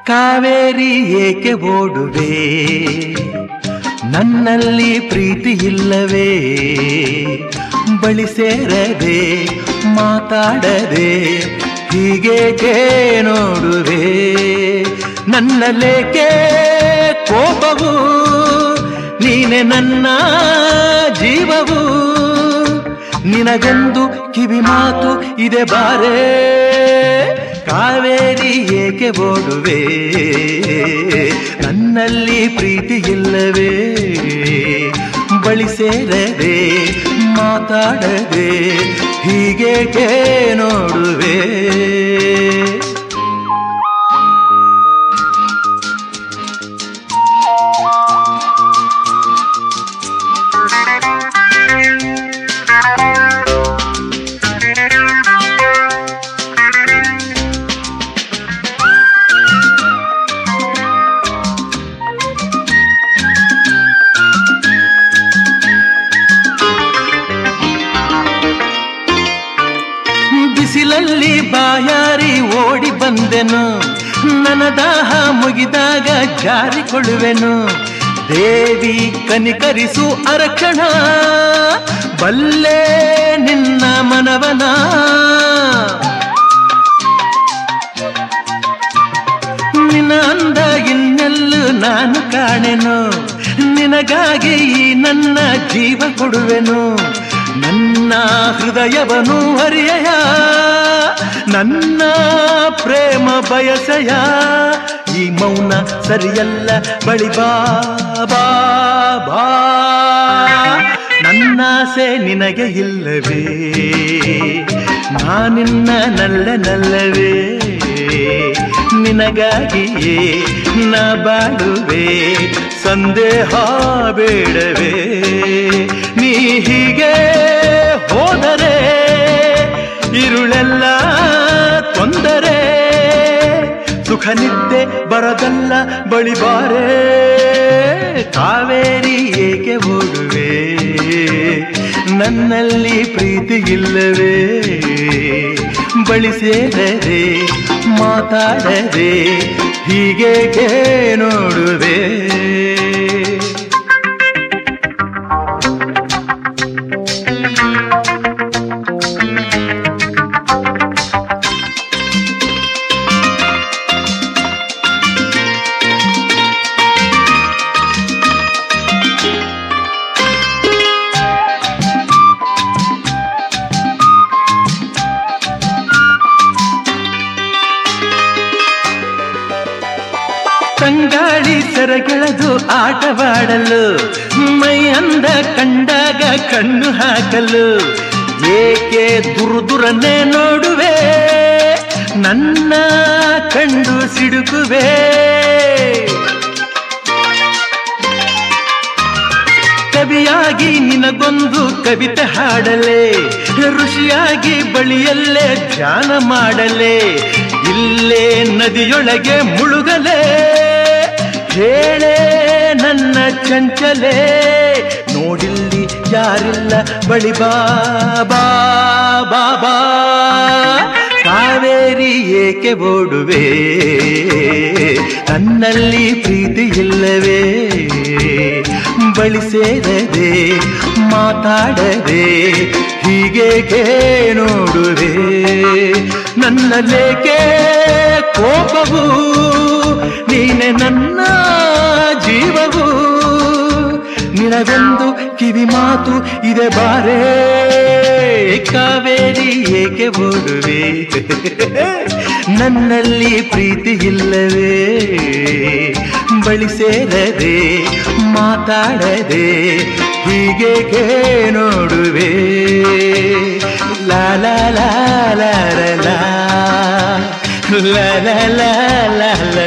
ಕಾವೇರಿ ಏಕೆ ಓಡುವೆ ನನ್ನಲ್ಲಿ ಪ್ರೀತಿ ಇಲ್ಲವೇ ಬಳಿ ಸೇರದೆ ಮಾತಾಡದೆ ಹೀಗೇಕೆ ನೋಡುವೆ ನನ್ನಲೇಕೆ ಕೋಪವು ನೀನೆ ನನ್ನ ಜೀವವು ನಿನಗೊಂದು ಕಿವಿ ಮಾತು ಇದೆ ಬಾರೆ ಕಾವೇರಿ ಏಕೆ ಓಡುವೆ ನನ್ನಲ್ಲಿ ಪ್ರೀತಿ ಇಲ್ಲವೇ ಬಳಿ ಸೇರದೆ ಮಾತಾಡದೆ ಹೀಗೇಕೆ ನೋಡುವೆ ಬಿಸಿಲಲ್ಲಿ ಬಾಯಾರಿ ಓಡಿ ಬಂದೆನು ನನ್ನ ದಾಹ ಮುಗಿದಾಗ ಜಾರಿಕೊಳ್ಳುವೆನು ದೇವಿ ಕನಿಕರಿಸು ಅರಕ್ಷಣ ಬಲ್ಲೆ ನಿನ್ನ ಮನವನ ನಿನ್ನ ಅಂದ ಇನ್ನೆಲ್ಲೂ ನಾನು ಕಾಣೆನು ನಿನಗಾಗಿ ಈ ನನ್ನ ಜೀವ ಕೊಡುವೆನು ನನ್ನ ಹೃದಯವನು ಹರಿಯಯ ನನ್ನ ಪ್ರೇಮ ಬಯಸಯ ಈ ಮೌನ ಸರಿಯಲ್ಲ ಬಳಿ ಬಾ ಬಾ ಬಾ ನನ್ನಾಸೆ ನಿನಗೆ ಇಲ್ಲವೇ ನಾನಿನ್ನ ನಲ್ಲ ನಲ್ಲವೇ ನಿನಗಾಗಿಯೇ ನ ಬಾಳುವೆ ಸಂದೇಹ ಬೇಡವೇ ನೀ ಹೀಗೆ ಹೋದರೆ ಇರುಳೆಲ್ಲ ತೊಂದರೆ ಸುಖ ನಿದ್ದೆ ಬರದಲ್ಲ ಬಳಿ ಬಾರೆ ಕಾವೇರಿ ಏಕೆ ಓಡುವೆ ನನ್ನಲ್ಲಿ ಪ್ರೀತಿ ಇಲ್ಲವೇ ಬಳಿ ಸೇರದೆ ಮಾತಾಡದೆ ಹೀಗೇಕೆ ನೋಡುವೆ ತಂಗಾಳಿ ಸೆರಗೆಳೆದು ಆಟವಾಡಲು ಮೈ ಅಂದ ಕಂಡಾಗ ಕಣ್ಣು ಹಾಕಲು ಏಕೆ ದುರುದುರನ್ನೇ ನೋಡುವೆ ನನ್ನ ಕಂಡು ಸಿಡುಕುವೆ ಕವಿಯಾಗಿ ನಿನಗೊಂದು ಕವಿತೆ ಹಾಡಲೆ ಋಷಿಯಾಗಿ ಬಳಿಯಲ್ಲೇ ಧ್ಯಾನ ಮಾಡಲೆ ಇಲ್ಲೇ ನದಿಯೊಳಗೆ ಮುಳುಗಲೆ ಹೇಳೆ ನನ್ನ ಚಂಚಲೆ ನೋಡಿಲ್ಲಿ ಯಾರಿಲ್ಲ ಬಳಿ ಬಾ ಬಾ ಬಾ ಬಾ ಕಾವೇರಿ ಏಕೆ ಓಡುವೆ ನನ್ನಲ್ಲಿ ಪ್ರೀತಿ ಇಲ್ಲವೇ ಬಳಿ ಸೇರದೆ ಮಾತಾಡದೆ ಹೀಗೇಕೆ ನೋಡುವೆ ನನ್ನಲ್ಲೇಕೆ ಕೋಪವು ನೀನೆ ನನ್ನ ಜೀವವು ನಿನಗೊಂದು ಕಿವಿ ಮಾತು ಇದೆ ಬಾರೇ ಕಾವೇರಿ ಏಕೆ ಓಡುವೆ ನನ್ನಲ್ಲಿ ಪ್ರೀತಿ ಇಲ್ಲವೇ ಬಳಿ ಸೇರದೆ ಮಾತಾಡದೆ ಹೀಗೇಕೆ ನೋಡುವೆ ಲಾ ಲಾ ಲಾ ಲಾ ಲಾ ಲಾ ಲಾ ಲಾ ಲಾ ಲಾ